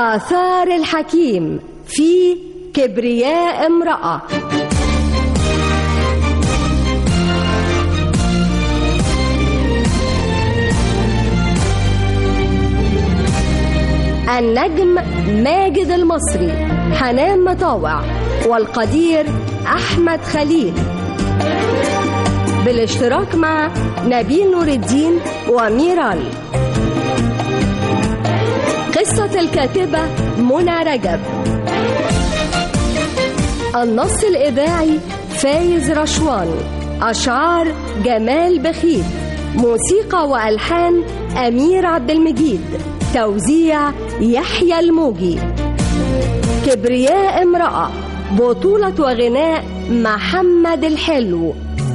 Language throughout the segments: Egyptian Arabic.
آثار الحكيم في كبرياء امرأة النجم ماجد المصري حنان مطاوع والقدير أحمد خليل بالاشتراك مع نبيل نور الدين وميرال قصة الكاتبة منى رجب النص الإذاعي فايز رشوان أشعار جمال بخيت موسيقى وألحان أمير عبد المجيد توزيع يحيى الموجي كبرياء امرأة بطولة وغناء محمد الحلو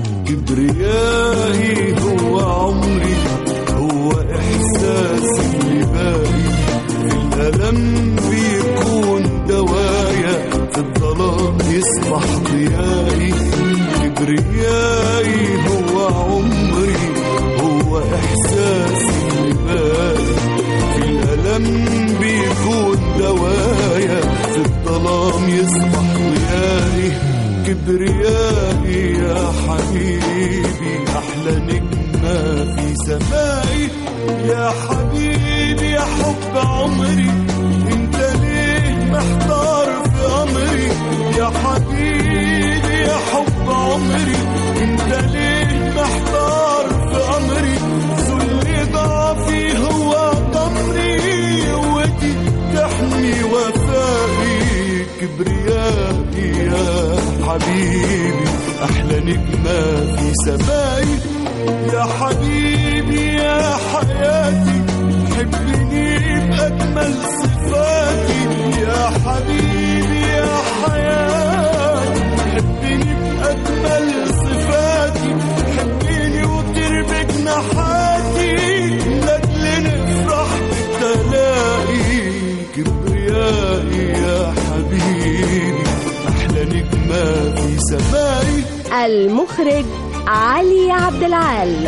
كبريائي هو عمري هو إحساسي اللي باقي في الألم بيكون دوايا في الظلام يصبح ضيائي كبريائي هو عمري هو إحساسي اللي باقي في الألم بيكون دوايا في الظلام يصبح ضيائي كبريائي يا حبيبي أحلى نجمة في سمائي يا حبيبي يا حب عمري انت ليه محتار في أمري يا حبيبي يا حب عمري انت ليه محتار في أمري ذل ضعفي هو ضمري قوتي تحمي وفائي كبريائي يا حبيبي أحلى نجمة في سمائي يا حبيبي يا حياتي حبني بأجمل صفاتي يا حبيبي يا حياتي حبني بأجمل صفاتي حبني وطير بجناحاتي لأجل نفرح بالتلاقي كبريائي يا حبيبي أحلى نجمة في سمائي المخرج علي عبد العال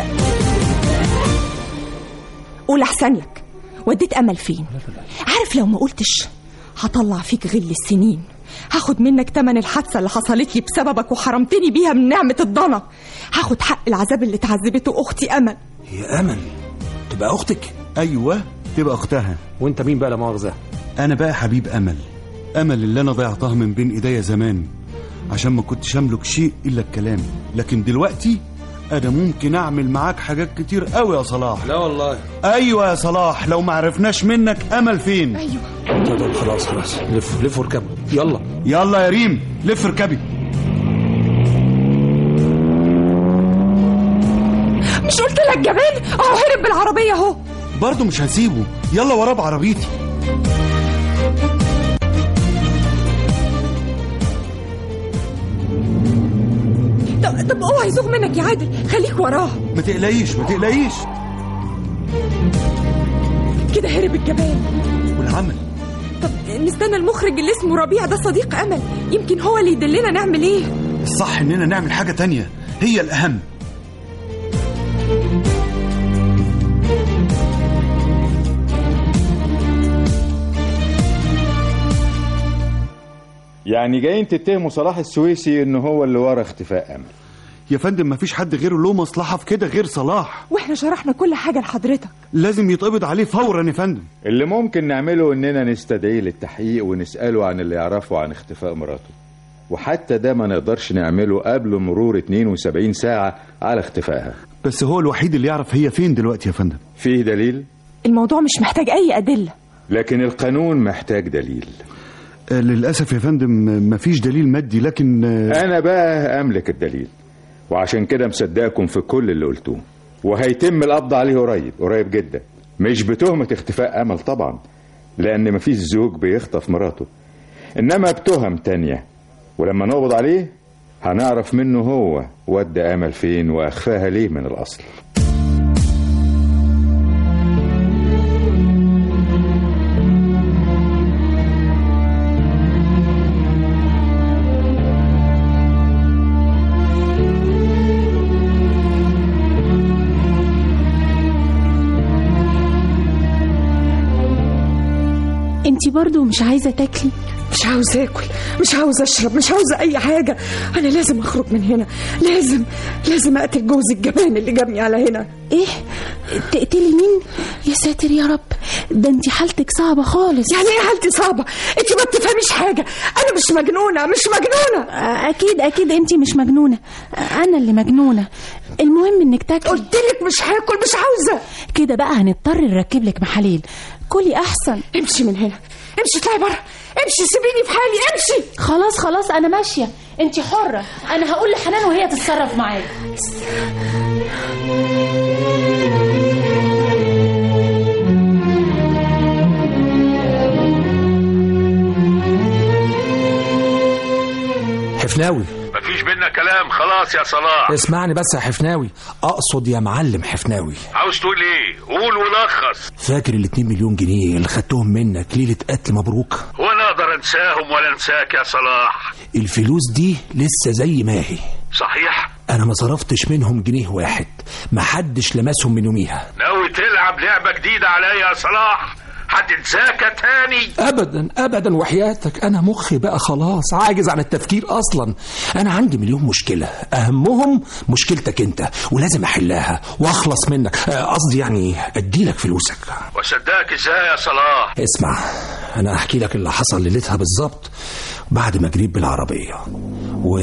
قول احسن لك وديت امل فين عارف لو ما قلتش هطلع فيك غل السنين هاخد منك تمن الحادثة اللي حصلت لي بسببك وحرمتني بيها من نعمة الضنا هاخد حق العذاب اللي اتعذبته أختي أمل هي امل تبقى اختك ايوه تبقى اختها وانت مين بقى لا مؤاخذه انا بقى حبيب امل امل اللي انا ضيعتها من بين ايديا زمان عشان ما كنتش املك شيء الا الكلام لكن دلوقتي انا ممكن اعمل معاك حاجات كتير قوي يا صلاح لا والله ايوه يا صلاح لو ما عرفناش منك امل فين أيوة طب طب خلاص خلاص لف لف واركب يلا يلا يا ريم لف اركبي مش قلت لك جبان اهو هرب بالعربية اهو برضه مش هسيبه يلا وراه بعربيتي طب طب اوعى يزوغ منك يا عادل خليك وراه ما تقلقيش ما تقلقيش كده هرب الجبان والعمل طب نستنى المخرج اللي اسمه ربيع ده صديق امل يمكن هو اللي يدلنا نعمل ايه الصح اننا نعمل حاجة تانية هي الاهم يعني جايين تتهموا صلاح السويسي ان هو اللي ورا اختفاء امل يا فندم مفيش حد غيره له مصلحة في كده غير صلاح واحنا شرحنا كل حاجة لحضرتك لازم يتقبض عليه فورا يا فندم اللي ممكن نعمله اننا نستدعيه للتحقيق ونساله عن اللي يعرفه عن اختفاء مراته وحتى ده ما نقدرش نعمله قبل مرور 72 ساعة على اختفائها بس هو الوحيد اللي يعرف هي فين دلوقتي يا فندم فيه دليل الموضوع مش محتاج اي ادلة لكن القانون محتاج دليل آه، للأسف يا فندم آه، مفيش دليل مادي لكن آه، انا بقى املك الدليل وعشان كده مصدقكم في كل اللي قلتوه وهيتم القبض عليه قريب قريب جدا مش بتهمة اختفاء امل طبعا لان مفيش زوج بيخطف مراته انما بتهم تانية ولما نقبض عليه هنعرف منه هو ودى امل فين واخفاها ليه من الاصل انت انت برضو مش عايزه تاكلي مش عاوز اكل مش عاوز اشرب مش عاوز اي حاجه انا لازم اخرج من هنا لازم لازم اقتل جوزي الجبان اللي جابني على هنا ايه تقتلي مين يا ساتر يا رب ده انت حالتك صعبه خالص يعني ايه حالتي صعبه انت ما بتفهميش حاجه انا مش مجنونه مش مجنونه اكيد اكيد انت مش مجنونه انا اللي مجنونه المهم انك تاكلي قلت لك مش هاكل مش عاوزه كده بقى هنضطر نركب لك محاليل كلي احسن امشي من هنا امشي اطلعي بره امشي سيبيني في حالي امشي خلاص خلاص انا ماشيه انت حره انا هقول لحنان وهي تتصرف معايا حفناوي مفيش بينا كلام خلاص يا صلاح اسمعني بس يا حفناوي اقصد يا معلم حفناوي عاوز تقول ايه قول ولخص فاكر ال 2 مليون جنيه اللي خدتهم منك ليله قتل مبروك هو انا اقدر انساهم ولا انساك يا صلاح الفلوس دي لسه زي ما هي صحيح انا ما صرفتش منهم جنيه واحد ما حدش لمسهم من يوميها ناوي تلعب لعبه جديده عليا يا صلاح هتنساك تاني ابدا ابدا وحياتك انا مخي بقى خلاص عاجز عن التفكير اصلا انا عندي مليون مشكله اهمهم مشكلتك انت ولازم احلها واخلص منك آه، قصدي يعني اديلك فلوسك وصدقك ازاي يا صلاح اسمع انا احكي لك اللي حصل ليلتها بالظبط بعد ما جريت بالعربيه و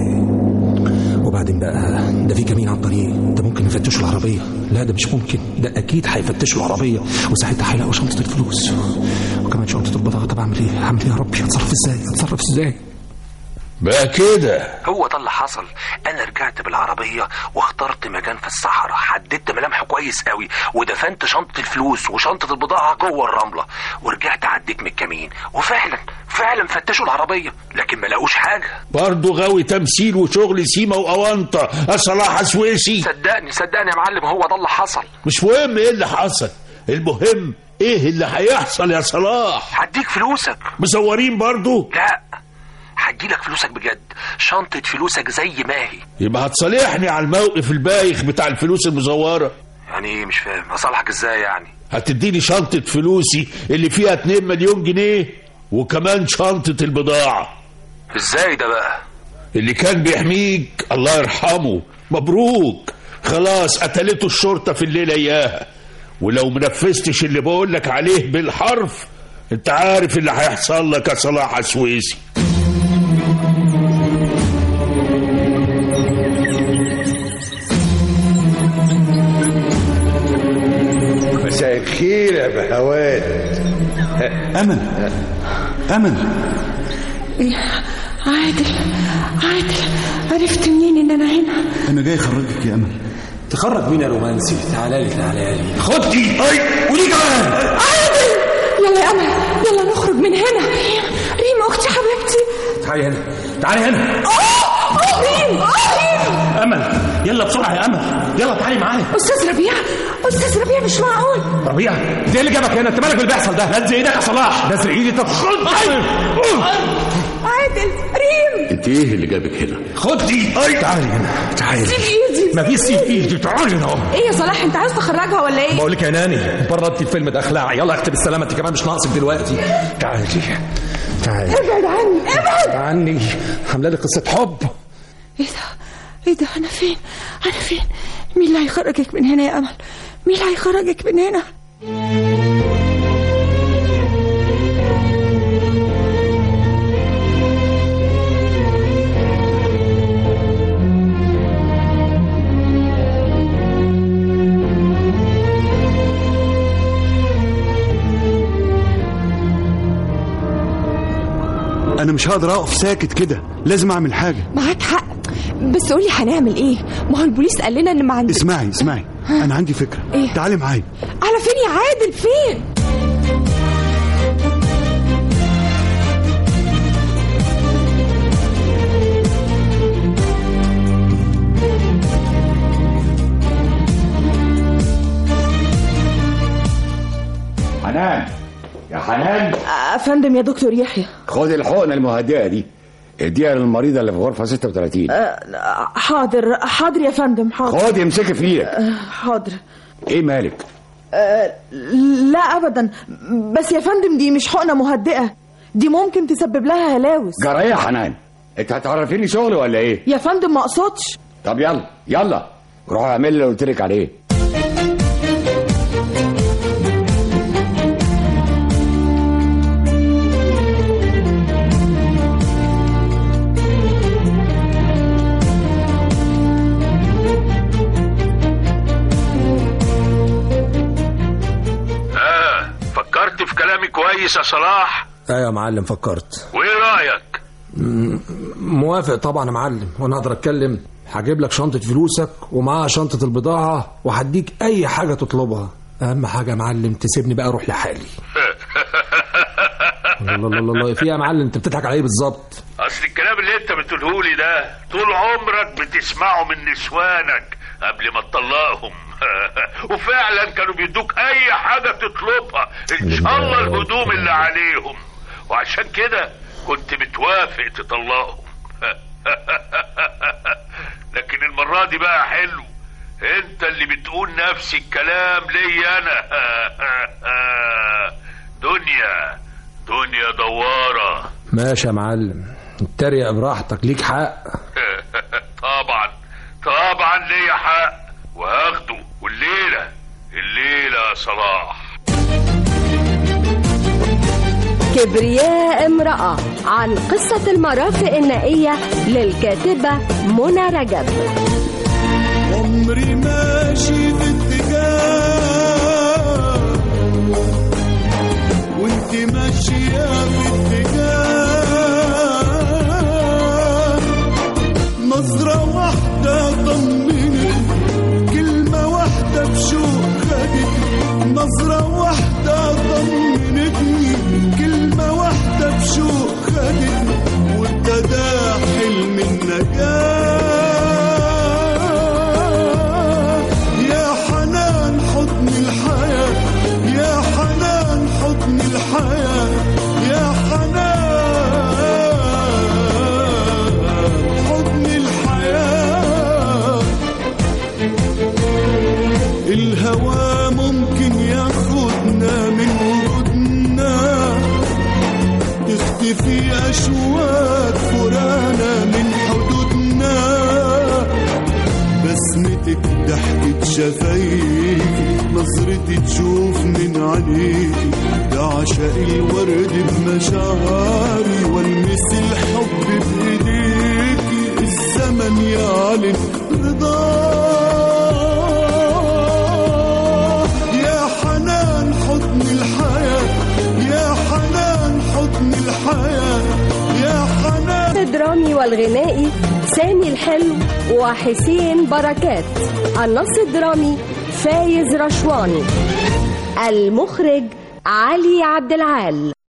وبعدين بقى ده في كمين على الطريق ده ممكن يفتشوا العربيه لا ده مش ممكن ده اكيد هيفتشوا العربيه وساعتها هيلاقوا شنطه الفلوس وكمان شنطه البضاعه طب اعمل ايه اعمل ايه يا ربي اتصرف ازاي اتصرف ازاي بقى كده هو ده اللي حصل انا رجعت بالعربيه واخترت مكان في الصحراء حددت ملامحه كويس قوي ودفنت شنطه الفلوس وشنطه البضاعه جوه الرمله ورجعت عديت من الكمين وفعلا فعلا فتشوا العربيه لكن ما لقوش حاجه برضه غاوي تمثيل وشغل سيما وأونطة يا صلاح سويسي صدقني صدقني يا معلم هو ده اللي حصل مش مهم ايه اللي حصل المهم ايه اللي هيحصل يا صلاح هديك فلوسك مصورين برضه لا هديلك فلوسك بجد شنطه فلوسك زي ما هي يبقى هتصالحني على الموقف البايخ بتاع الفلوس المزورة يعني ايه مش فاهم اصالحك ازاي يعني هتديني شنطة فلوسي اللي فيها 2 مليون جنيه وكمان شنطة البضاعة ازاي ده بقى اللي كان بيحميك الله يرحمه مبروك خلاص قتلته الشرطة في الليلة اياها ولو منفذتش اللي بقولك عليه بالحرف انت عارف اللي هيحصل لك يا صلاح سويسي مساء الخير يا بهوات امل امل عادل عادل عرفت منين ان انا هنا انا جاي اخرجك يا امل تخرج مين يا رومانسي تعالى لي تعالى لي خدي اي وليه كمان عادل يلا يا امل يلا نخرج من هنا ريم اختي حبيبتي تعالي هنا تعالي هنا اه اه ريم اه ريم امل يلا بسرعه يا امل يلا تعالي معايا استاذ ربيع استاذ ربيع مش معقول ربيع انت ايه اللي جابك هنا انت مالك باللي بيحصل ده نزل ايدك يا صلاح نزل ايدي طب خد عادل ريم انت ايه اللي جابك هنا خد دي تعالي هنا تعالي سيب ايدي ما في سيب ايدي تعالي هنا اهو ايه يا صلاح انت عايز تخرجها ولا ايه بقول لك يا ناني بردت الفيلم ده اخلاع يلا اكتب السلامه انت كمان مش ناقصك دلوقتي تعالي تعالي ابعد عني ابعد عني عامله لي قصه حب ايه ده ايه ده انا فين انا فين مين اللي هيخرجك من هنا يا امل مين اللي هيخرجك من هنا انا مش هقدر اقف ساكت كده لازم اعمل حاجه معاك حق بس قولي هنعمل ايه ما هو البوليس قال لنا ان ما عندنا اسمعي اسمعي انا عندي فكره إيه؟ تعالي معايا على فين يا عادل فين حنان يا حنان افندم يا دكتور يحيى خد الحقنه المهدئه دي اديها للمريضه اللي في غرفه 36 حاضر حاضر يا فندم حاضر خد امسكي في ايدك آه، حاضر ايه مالك أه لا ابدا بس يا فندم دي مش حقنه مهدئه دي ممكن تسبب لها هلاوس جرى ايه يا حنان انت هتعرفيني شغل ولا ايه يا فندم ما اقصدش طب يلا يلا روح اعمل اللي قلت لك عليه اه فكرت في كلامي كويس يا صلاح ايوه يا معلم فكرت وايه رايك موافق طبعا يا معلم وانا اقدر اتكلم هجيب لك شنطه فلوسك ومعاها شنطه البضاعه وهديك اي حاجه تطلبها اهم حاجه يا معلم تسيبني بقى اروح لحالي الله الله الله الله في إيه يا معلم انت بتضحك على ايه بالظبط اصل الكلام اللي انت بتقوله لي ده طول عمرك بتسمعه من نسوانك قبل ما تطلقهم وفعلا كانوا بيدوك اي حاجه تطلبها ان شاء الله الهدوم اللي عليهم وعشان كده كنت بتوافق تطلقهم لكن المره دي بقى حلو انت اللي بتقول نفس الكلام لي انا دنيا دنيا دواره ماشي يا معلم اتريق براحتك ليك حق طبعا طبعا ليا حق وهاخده والليله الليله يا صلاح كبرياء امرأة عن قصة المرافق النائية للكاتبة منى رجب عمري ماشي في اتجاه وانت ماشية في اتجاه نظرة واحدة طمنت كلمة واحدة بشوق خدتني نظرة واحدة طمنتني كلمة واحدة بشوق خدتني وابتدى حلم النجاة يا حنان حضن الحياة يا حنان حضن الحياة يا حنان حضن الحياة الهوى ممكن ياخدنا من وجودنا تختفي أشواك فرانا من حدودنا بسمتك ضحكة شفايفي نظرتي تشوف من عينيكي ده عشاق الورد بمشاعري والمس الحب بايديكي الزمن يعلن رضاه يا حنان حضن الحياة يا حنان حضن الحياة يا حنان الدرامي والغنائي سامي الحلو وحسين بركات النص الدرامي فايز رشواني المخرج علي عبد العال